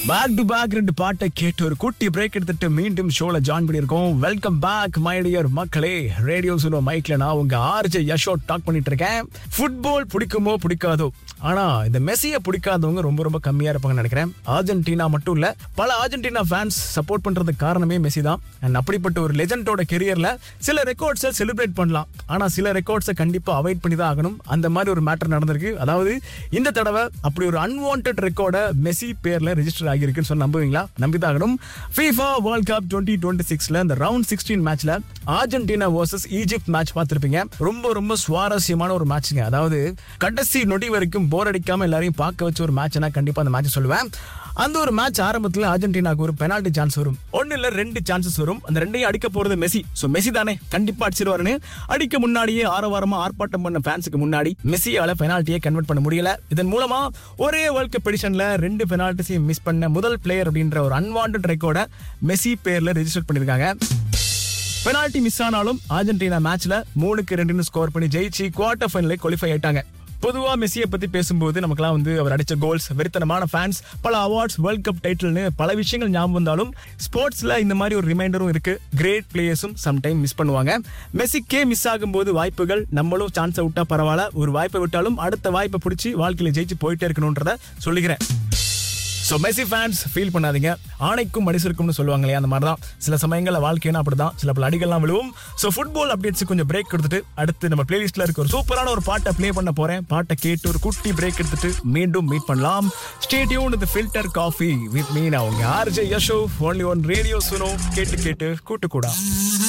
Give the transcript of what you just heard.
back to back ரெண்டு பாட்டை கேட்டு ஒரு குட்டி பிரேக் எடுத்துட்டு மீண்டும் ஷோல ஜாயின் பண்ணியிருக்கோம் வெல்கம் பேக் மை டியர் மக்களே ரேடியோ சுனோ மைக்ல நான் உங்க ஆர்ஜே யஷோ டாக் பண்ணிட்டு இருக்கேன் ஃபுட்பால் பிடிக்குமோ பிடிக்காதோ ஆனா இந்த மெஸ்ஸியை பிடிக்காதவங்க ரொம்ப ரொம்ப கம்மியா இருப்பாங்கன்னு நினைக்கிறேன் அர்ஜென்டினா மட்டும் இல்ல பல அர்ஜென்டினா ஃபேன்ஸ் சப்போர்ட் பண்றதுக்கு காரணமே மெஸ்ஸி தான் அண்ட் அப்படிப்பட்ட ஒரு லெஜண்டோட கெரியர்ல சில ரெக்கார்ட்ஸை செலிப்ரேட் பண்ணலாம் ஆனா சில ரெக்கார்ட்ஸை கண்டிப்பா அவாய்ட் பண்ணி தான் ஆகணும் அந்த மாதிரி ஒரு மேட்டர் நடந்திருக்கு அதாவது இந்த தடவை அப்படி ஒரு அன்வான்ட் ரெக்கார்டை மெஸ்ஸி பேர்ல ரெஜிஸ்டர் ஆகியிருக்குன்னு சொல்லி நம்புவீங்களா நம்பிதாகணும் FIFA world cup twenty twenty சிக்ஸ்ல இந்த ரவுண்ட் சிக்ஸ்டீன் மேட்ச்ல அர்ஜென்டினா வர்சஸ் ஈஜிப்ட் மேட்ச் பார்த்திருப்பீங்க ரொம்ப ரொம்ப சுவாரஸ்யமான ஒரு மேட்ச்ங்க அதாவது கடைசி நொடி வரைக்கும் போர் அடிக்காம எல்லாரையும் பார்க்க வச்ச ஒரு மேட்ச்னா கண்டிப்பா அந்த மேட்ச் சொல்லுவேன் அந்த ஒரு மேட்ச் ஆரம்பத்துல அர்ஜென்டினாக்கு ஒரு பெனால்டி சான்ஸ் வரும் ஒன்னு இல்ல ரெண்டு சான்சஸ் வரும் அந்த ரெண்டையும் அடிக்க போறது மெஸ்ஸி சோ மெஸ்ஸி தானே கண்டிப்பா அடிச்சிருவாருன்னு அடிக்க முன்னாடியே ஆரவாரமா ஆர்ப்பாட்டம் பண்ண ஃபேன்ஸுக்கு முன்னாடி மெஸ்ஸியால பெனால்ட்டியை கன்வெர்ட் பண்ண முடியல இதன் மூலமா ஒரே வேர்ல்ட் கப் எடிஷன்ல ரெண்டு பெனால்ட்டிஸையும் மிஸ் பண்ண முதல் பிளேயர் அப்படின்ற ஒரு அன்வான்ட் ரெக்கார்டை மெஸ்ஸி பேர்ல ரெஜிஸ்டர் பண்ணிருக்காங்க பெனால்டி மிஸ் ஆனாலும் அர்ஜென்டினா மேட்ச்ல மூணுக்கு ரெண்டுன்னு ஸ்கோர் பண்ணி ஜெயிச்சு குவார்டர் ஃபைனலே குவாலிஃபை ஆயிட்டாங்க பொதுவா மெஸ்ஸியை பத்தி பேசும்போது நமக்குலாம் வந்து அவர் அடிச்ச கோல்ஸ் வெறித்தனமான ஃபேன்ஸ் பல அவார்ட்ஸ் வேர்ல்ட் கப் டைட்டில்னு பல விஷயங்கள் ஞாபகம் வந்தாலும் ஸ்போர்ட்ஸ்ல இந்த மாதிரி ஒரு ரிமைண்டரும் இருக்கு கிரேட் பிளேயர்ஸும் சம்டைம் மிஸ் பண்ணுவாங்க மெஸ்ஸிக்கே மிஸ் ஆகும்போது வாய்ப்புகள் நம்மளும் சான்ஸை விட்டா பரவாயில்ல ஒரு வாய்ப்பை விட்டாலும் அடுத்த வாய்ப்பை பிடிச்சி வாழ்க்கையில ஜெயிச்சு போயிட்டே இருக்கணும்ன்றத சொல்லிக்கிறேன் ஸோ மெஸ்ஸி ஃபேன்ஸ் ஃபீல் பண்ணாதீங்க ஆணைக்கும் மனுஷருக்கும்னு சொல்லுவாங்க இல்லையா அந்த மாதிரி தான் சில சமயங்களில் வாழ்க்கைனா அப்படிதான் சில பல அடிகள்லாம் விழுவும் ஸோ ஃபுட்பால் அப்டேட்ஸ் கொஞ்சம் பிரேக் கொடுத்துட்டு அடுத்து நம்ம பிளேலிஸ்ட்ல இருக்க ஒரு சூப்பரான ஒரு பாட்டை ப்ளே பண்ண போறேன் பாட்டை கேட்டு ஒரு குட்டி பிரேக் எடுத்துட்டு மீண்டும் மீட் பண்ணலாம் ஸ்டேடியூன் இது ஃபில்டர் காஃபி வித் மீன் அவங்க RJ Yasho only one radio Suno கேட்டு கேட்டு கூட்டு கூடா